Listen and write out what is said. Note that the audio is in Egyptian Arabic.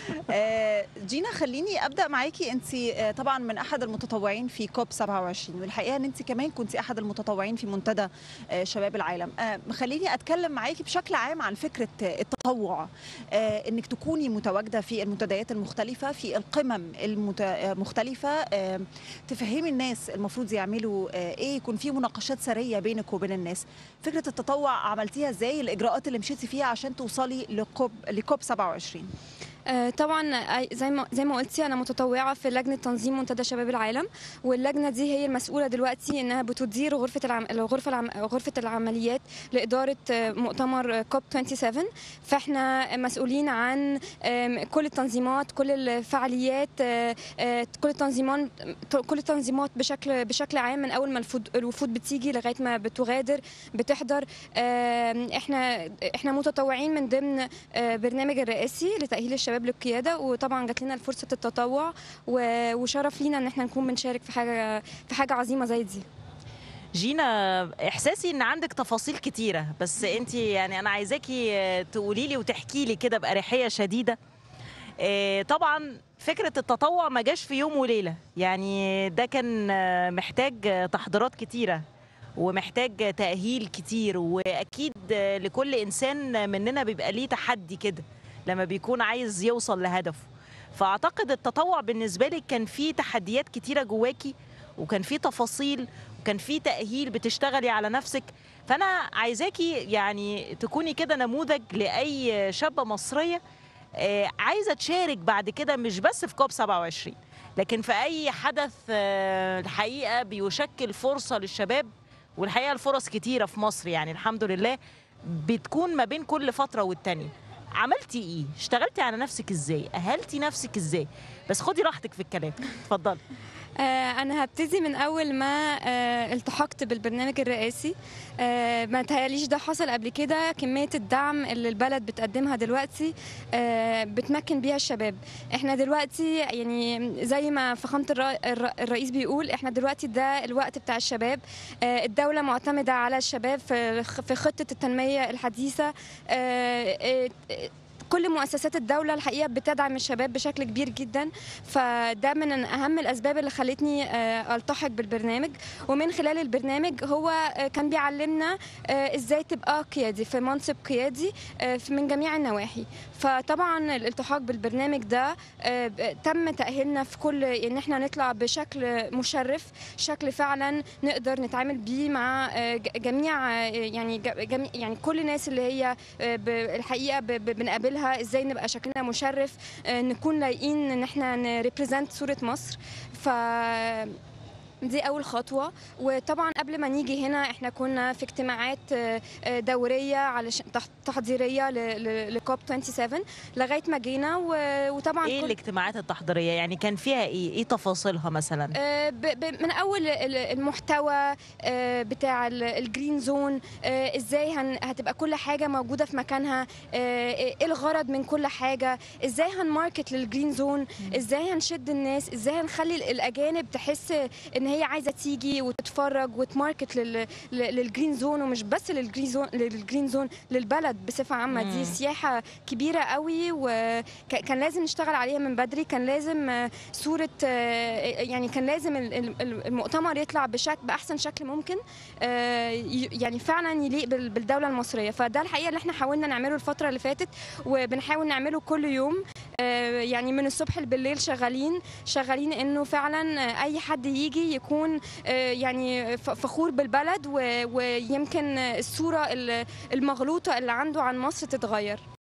آه، جينا خليني ابدا معاكي انت آه، طبعا من احد المتطوعين في كوب 27 والحقيقه ان انت كمان كنت احد المتطوعين في منتدى آه، شباب العالم آه، خليني اتكلم معاكي بشكل عام عن فكره آه، التطوع آه، انك تكوني متواجده في المنتديات المختلفه في القمم المختلفه تفهمي الناس المفروض يعملوا آه، ايه يكون في مناقشات سريه بينك وبين الناس فكره التطوع عملتيها ازاي الاجراءات اللي مشيتي فيها عشان توصلي لكوب لكوب 27 آه، طبعا آه، زي ما زي ما قلتي انا متطوعه في لجنه تنظيم منتدى شباب العالم واللجنه دي هي المسؤوله دلوقتي انها بتدير غرفه العم... غرفه العم... غرفه العمليات لاداره آه، مؤتمر كوب 27 فاحنا مسؤولين عن آم، كل التنظيمات كل الفعاليات آه، آه، كل التنظيمات كل التنظيمات بشكل بشكل عام من اول ما الفود... الوفود بتيجي لغايه ما بتغادر بتحضر آم، احنا احنا متطوعين من ضمن آه، برنامج الرئاسي لتاهيل الشباب للقياده وطبعا جات لنا فرصه التطوع و- وشرف لينا ان احنا نكون بنشارك في حاجه في حاجه عظيمه زي دي جينا احساسي ان عندك تفاصيل كتيره بس انت يعني انا عايزاكي تقولي لي وتحكي لي كده باريحيه شديده آه، طبعا فكره التطوع ما جاش في يوم وليله يعني ده كان آه، محتاج تحضيرات كتيره ومحتاج تاهيل كتير واكيد آه، لكل انسان مننا بيبقى ليه تحدي كده لما بيكون عايز يوصل لهدفه فاعتقد التطوع بالنسبه لك كان فيه تحديات كتيره جواكي وكان فيه تفاصيل وكان فيه تاهيل بتشتغلي على نفسك فانا عايزاكي يعني تكوني كده نموذج لاي شابه مصريه آه، عايزه تشارك بعد كده مش بس في كوب 27 لكن في اي حدث آه، الحقيقه بيشكل فرصه للشباب والحقيقه الفرص كتيره في مصر يعني الحمد لله بتكون ما بين كل فتره والتانيه عملتي ايه اشتغلتي على نفسك ازاي اهلتي نفسك ازاي بس خدي راحتك في الكلام اتفضلي آه، أنا هبتدي من أول ما آه، التحقت بالبرنامج الرئاسي آه، ما تهيأليش ده حصل قبل كده كمية الدعم اللي البلد بتقدمها دلوقتي آه، بتمكن بيها الشباب احنا دلوقتي يعني زي ما فخامة الر- الر- الرئيس بيقول احنا دلوقتي ده الوقت بتاع الشباب آه، الدولة معتمدة على الشباب في في خطة التنمية الحديثة آه، آه، كل مؤسسات الدولة الحقيقة بتدعم الشباب بشكل كبير جدا فده من أهم الأسباب اللي خلتني آه، ألتحق بالبرنامج ومن خلال البرنامج هو آه، كان بيعلمنا آه، إزاي تبقى قيادي في منصب قيادي آه، في- من جميع النواحي فطبعا الالتحاق بالبرنامج ده آه، ب- تم تأهيلنا في كل إن احنا نطلع بشكل مشرف شكل فعلا نقدر نتعامل بيه مع آه، ج- جميع آه، يعني ج- جميع يعني كل الناس اللي هي آه، ب- الحقيقه ب- ب- بنقابلها ازاي نبقى شكلنا مشرف آه، نكون لايقين ان احنا نريبريزنت صوره مصر ف دي اول خطوه وطبعا قبل ما نيجي هنا احنا كنا في اجتماعات آه، آه، دوريه علشان تح- تحضيريه لكوب 27 لغايه ما جينا و- وطبعا ايه كل- الاجتماعات التحضيريه يعني كان فيها ايه ايه تفاصيلها مثلا آه، ب- ب- من اول ال- المحتوى آه، بتاع ال- الجرين زون آه، ازاي هن- هتبقى كل حاجه موجوده في مكانها آه، ايه الغرض من كل حاجه ازاي هنماركت للجرين زون ازاي هنشد الناس ازاي هنخلي ال- الاجانب تحس ان هي عايزه تيجي وتتفرج وتماركت لل- ل- للجرين زون ومش بس للجرين زون للجرين زون للبلد بصفه عامه مم. دي سياحه كبيره قوي وكان لازم نشتغل عليها من بدري كان لازم آه، صوره آه، يعني كان لازم ال- ال- المؤتمر يطلع بشكل باحسن شكل ممكن آه، ي- يعني فعلا يليق بال- بالدوله المصريه فده الحقيقه اللي احنا حاولنا نعمله الفتره اللي فاتت وبنحاول نعمله كل يوم آه، يعني من الصبح بالليل شغالين شغالين انه فعلا آه، اي حد يجي يكون آه، يعني ف- فخور بالبلد و- ويمكن الصوره ال- المغلوطه اللي عنده عن مصر تتغير